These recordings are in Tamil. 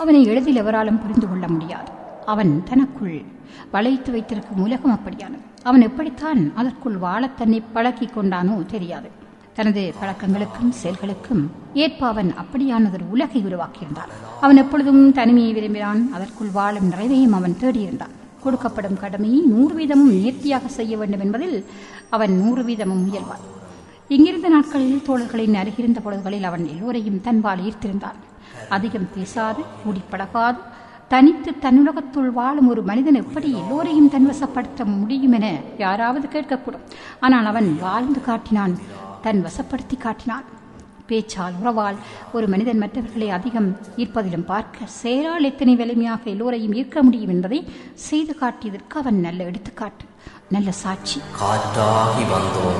அவனை எளிதில் எவராலும் புரிந்து கொள்ள முடியாது அவன் தனக்குள் வளைத்து வைத்திருக்கும் உலகம் அப்படியானது அவன் எப்படித்தான் அதற்குள் வாழத் தன்னை பழக்கிக் கொண்டானோ தெரியாது தனது பழக்கங்களுக்கும் செயல்களுக்கும் ஏற்ப அவன் அப்படியானதொரு உலகை உருவாக்கியிருந்தான் அவன் எப்பொழுதும் தனிமையை விரும்பினான் அதற்குள் வாழும் நிறைவையும் அவன் தேடியிருந்தான் கொடுக்கப்படும் கடமையை நூறு வீதமும் நேர்த்தியாக செய்ய வேண்டும் என்பதில் அவன் நூறு வீதமும் முயல்வான் இங்கிருந்த நாட்களில் தோழர்களின் அருகிருந்த பொழுதுகளில் அவன் எல்லோரையும் தன்பால் ஈர்த்திருந்தான் அதிகம் பேசாது கூடிப்பழகாது தனித்து தன்னுலகத்துள் வாழும் ஒரு மனிதன் எப்படி எல்லோரையும் தன்வசப்படுத்த முடியும் என யாராவது கேட்கக்கூடும் ஆனால் அவன் வாழ்ந்து காட்டினான் தன் வசப்படுத்தி காட்டினான் பேச்சால் உறவால் ஒரு மனிதன் மற்றவர்களை அதிகம் ஈர்ப்பதிலும் பார்க்க செயலால் எத்தனை வலிமையாக எல்லோரையும் ஈர்க்க முடியும் என்பதை செய்து காட்டியதற்கு அவன் நல்ல எடுத்துக்காட்டு நல்ல சாட்சி காற்றாகி வந்தோம்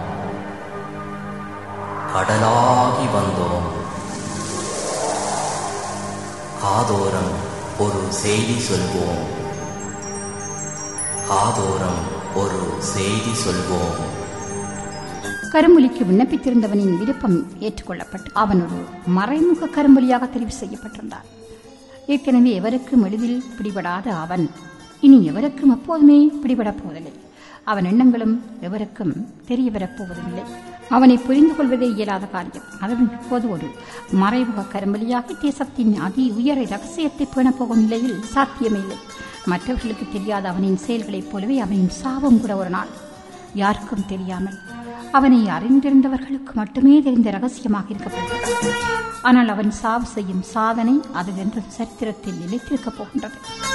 கடலாகி வந்தோம் காதோரம் ஒரு செய்தி சொல்வோம் காதோரம் ஒரு செய்தி சொல்வோம் கரும்புலிக்கு விண்ணப்பித்திருந்தவனின் விருப்பம் ஏற்றுக்கொள்ளப்பட்டு அவன் ஒரு மறைமுக கரும்புலியாக தெரிவு செய்யப்பட்டிருந்தான் ஏற்கனவே எவருக்கும் எளிதில் பிடிபடாத அவன் இனி எவருக்கும் எப்போதுமே பிடிபடப் போவதில்லை அவன் எண்ணங்களும் எவருக்கும் தெரிய வரப்போவதில்லை அவனை புரிந்து கொள்வதே இயலாத காரியம் அதுவும் இப்போது ஒரு மறைமுக கரும்பலியாக தேசத்தின் அதி உயர ரகசியத்தை பேணப்போகும் நிலையில் சாத்தியமே இல்லை மற்றவர்களுக்கு தெரியாத அவனின் செயல்களைப் போலவே அவனின் சாபம் கூட ஒரு நாள் யாருக்கும் தெரியாமல் அவனை அறிந்திருந்தவர்களுக்கு மட்டுமே தெரிந்த ரகசியமாக இருக்கப்போகிறது ஆனால் அவன் சாவு செய்யும் சாதனை அது வென்ற சரித்திரத்தில் நிலைத்திருக்கப் போகின்றது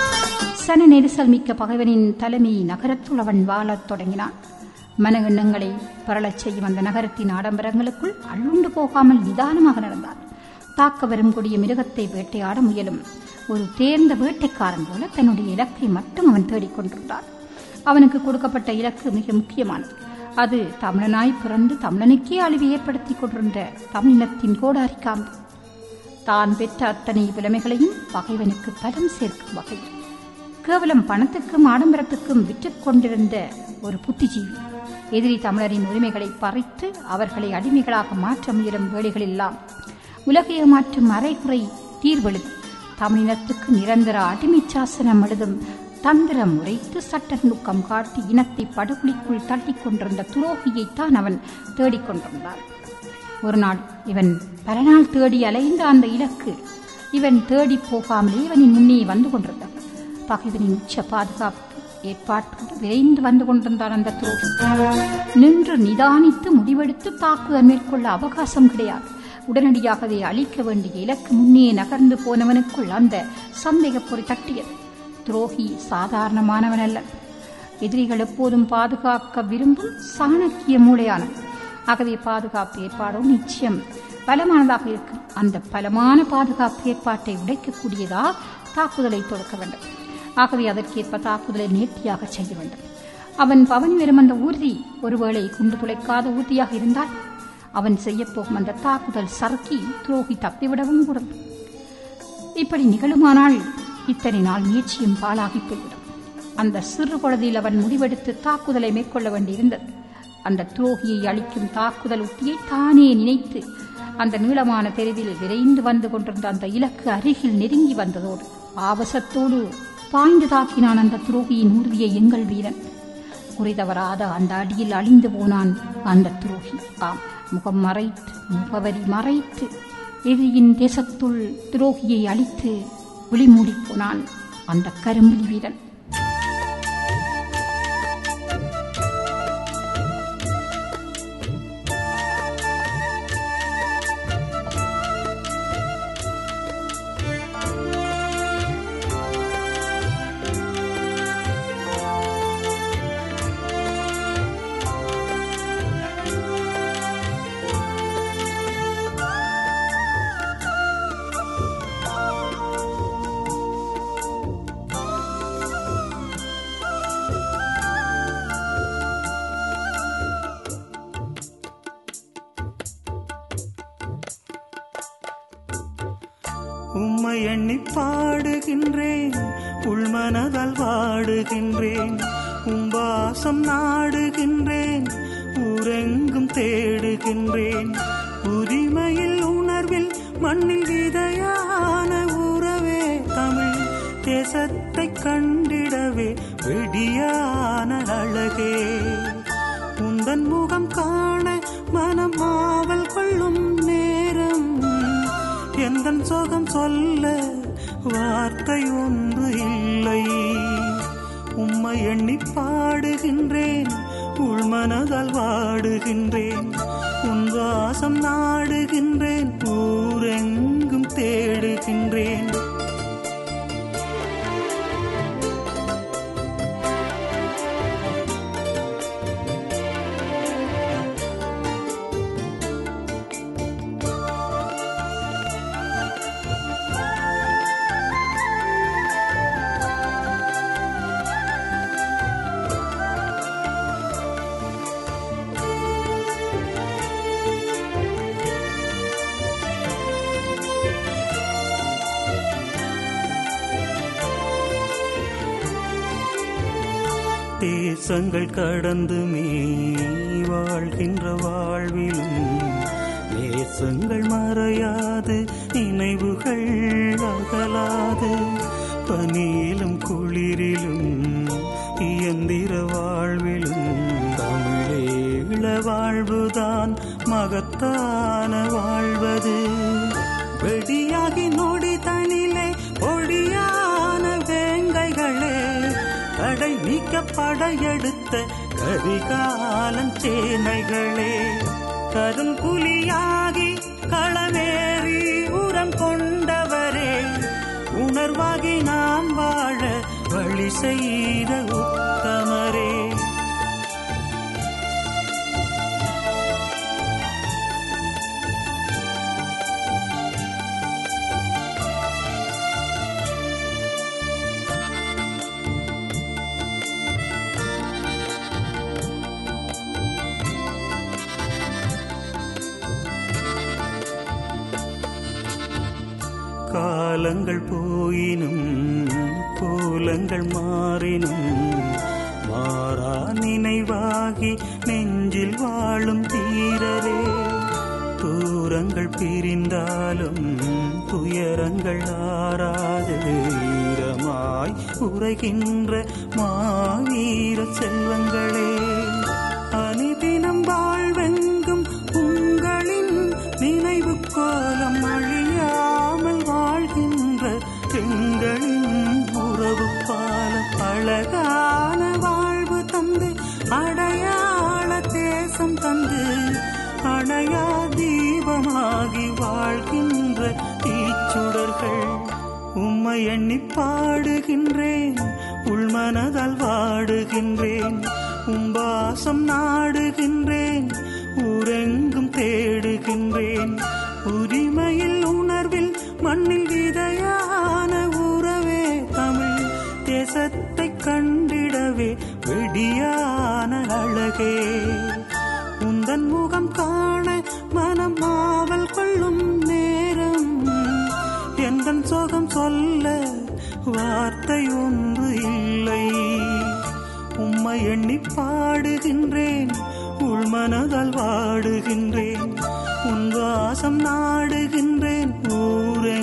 சன நெரிசல் மிக்க பகைவனின் தலைமை நகரத்துள் அவன் வாழத் தொடங்கினான் மன எண்ணங்களை பரளச் செய்யும் அந்த நகரத்தின் ஆடம்பரங்களுக்குள் அள்ளுண்டு போகாமல் நிதானமாக நடந்தான் தாக்க வரும் கொடிய மிருகத்தை வேட்டையாட முயலும் ஒரு தேர்ந்த வேட்டைக்காரன் போல தன்னுடைய இலக்கை மட்டும் அவன் தேடிக்கொண்டிருந்தான் அவனுக்கு கொடுக்கப்பட்ட இலக்கு மிக முக்கியமானது அது தமிழனாய் பிறந்து தமிழனுக்கே அழிவு ஏற்படுத்தி கொண்டிருந்த தமிழினத்தின் கோடாரிக்காம்பு தான் பெற்ற அத்தனை புலமைகளையும் பகைவனுக்கு பலம் சேர்க்கும் வகையில் கேவலம் பணத்துக்கும் ஆடம்பரத்துக்கும் விற்றுக் கொண்டிருந்த ஒரு புத்திஜீவி எதிரி தமிழரின் உரிமைகளை பறித்து அவர்களை அடிமைகளாக மாற்ற முயலும் வேலைகளெல்லாம் உலகைய மாற்றும் அரைகுறை தீர்வெழுதி தமிழினத்துக்கு நிரந்தர அடிமை சாசனம் எழுதும் தந்திரம் உரைத்து சட்ட நுக்கம் காட்டி இனத்தை படுகொலிக்குள் தள்ளிக் கொண்டிருந்த துரோகியைத்தான் அவன் தேடிக்கொண்டிருந்தான் ஒரு நாள் இவன் பல நாள் தேடி அலைந்த அந்த இலக்கு இவன் தேடி போகாமலே இவனின் முன்னே வந்து கொண்டிருந்தான் பகைவனின் உச்ச பாதுகாப்பு ஏற்பாட்டோடு விரைந்து வந்து கொண்டிருந்தான் அந்த துரோகி நின்று நிதானித்து முடிவெடுத்து தாக்குதல் மேற்கொள்ள அவகாசம் கிடையாது உடனடியாகவே அழிக்க வேண்டிய இலக்கு முன்னே நகர்ந்து போனவனுக்குள் அந்த சந்தேகப் பொறி தட்டியது துரோகி சாதாரணமானவன் அல்ல எதிரிகள் எப்போதும் பாதுகாக்க விரும்பும் சாணக்கிய மூளையானவன் ஆகவே பாதுகாப்பு ஏற்பாடும் நிச்சயம் பலமானதாக இருக்கும் அந்த பலமான பாதுகாப்பு ஏற்பாட்டை உடைக்கக்கூடியதா தாக்குதலை தொடுக்க வேண்டும் ஆகவே அதற்கேற்ப தாக்குதலை நேர்த்தியாக செய்ய வேண்டும் அவன் பவனி வரும் அந்த ஊர்தி ஒருவேளை குண்டு துளைக்காத ஊர்தியாக இருந்தால் அவன் செய்யப்போகும் அந்த தாக்குதல் சறுக்கி துரோகி தப்பிவிடவும் கூடும் இப்படி நிகழுமானால் இத்தனை நாள் முயற்சியும் பாழாகி போய்விடும் அந்த சிறு பொழுதில் அவன் முடிவெடுத்து தாக்குதலை மேற்கொள்ள வேண்டியிருந்தது அந்த துரோகியை அளிக்கும் தாக்குதல் உத்தியை தானே நினைத்து அந்த நீளமான தெருவில் விரைந்து வந்து கொண்டிருந்த அந்த இலக்கு அருகில் நெருங்கி வந்ததோடு ஆவசத்தோடு பாய்ந்து தாக்கினான் அந்த துரோகியின் ஊர்தியை எங்கள் வீரன் குறிதவராத அந்த அடியில் அழிந்து போனான் அந்த துரோகி ஆம் முகம் மறைத்து முகவரி மறைத்து எதிரியின் தேசத்துள் துரோகியை அழித்து விழிமூடிப் போனான் அந்த கரும்புலி வீரன் உம்மை எண்ணி பாடுகின்றேன் உள்மனதால் வாடுகின்றேன் உம்பாசம் நாடுகின்றேன் ஊரெங்கும் தேடுகின்றேன் உரிமையில் உணர்வில் மண்ணில் விதையான உறவே தேசத்தை கண்டிடவே வெடியான அழகே உந்தன் முகம் காண மனம் ஆவல் கொள்ளும் நேரம் எந்தன் சோகம் சொல்ல வார்த்தை ஒன்று இல்லை உம்மை எண்ணி பாடுகின்றேன் உள்மனதால் வாடுகின்றேன் உன் வாசம் நாடுகின்றேன் ஊரெங்கும் தேடுகின்றேன் தேசங்கள் கடந்துமே வாழ்கின்ற வாழ்விலும் நேசங்கள் மறையாது நினைவுகள் அகலாது பனியிலும் குளிரிலும் இயந்திர வாழ்விலும் தமிழேள வாழ்வுதான் மகத்தான வாழ்வது வெடியாகி நொடி தனிலே ஒடியான வேங்கைகளே தடை நீக்க படையெடுத்த கரிகாலன் சேனைகளே கரும்புலியாகி களமேறி உரம் கொண்டவரே உணர்வாகி நாம் வாழ வழி செய்த உத்தமரே காலங்கள் போயினும் கோலங்கள் மாறினும் மாறா நினைவாகி நெஞ்சில் வாழும் தீரரே தூரங்கள் பிரிந்தாலும் துயரங்கள் ஆறாது ஈரமாய் உரைகின்ற மாவீர செல்வங்களே அனிதினம் வாழ்வெங்கும் உங்களின் நினைவு கோலம் அழியாமல் வாழ்கின்ற எங்களின் உறவு பாலம் அழகான வாழ்வு தந்து அடையாள தேசம் தந்து அணையா தீபமாகி வாழ்கின்ற தீச்சுடர்கள் உம்மை எண்ணி பாடுகின்றேன் உள்மனதால் வாடுகின்றேன் உம்பாசம் நாடுகின்றேன் ஊரெங்கும் தேடுகின்றேன் உரிமையில் உணர்வில் மண்ணில் விதையான உறவே தமிழ் தேசத்தை கண்டிடவே வெடியான அழகே உந்தன் முகம் காண மனம் ஆவல் கொள்ளும் நேரம் எந்தன் சோகம் சொல்ல வார்த்தை ஒன்று இல்லை உம்மை எண்ணி பாடுகின்றேன் உள்மனதால் வாடுகின்றேன் உன் வாசம் நாடுகின்றேன் ஊரே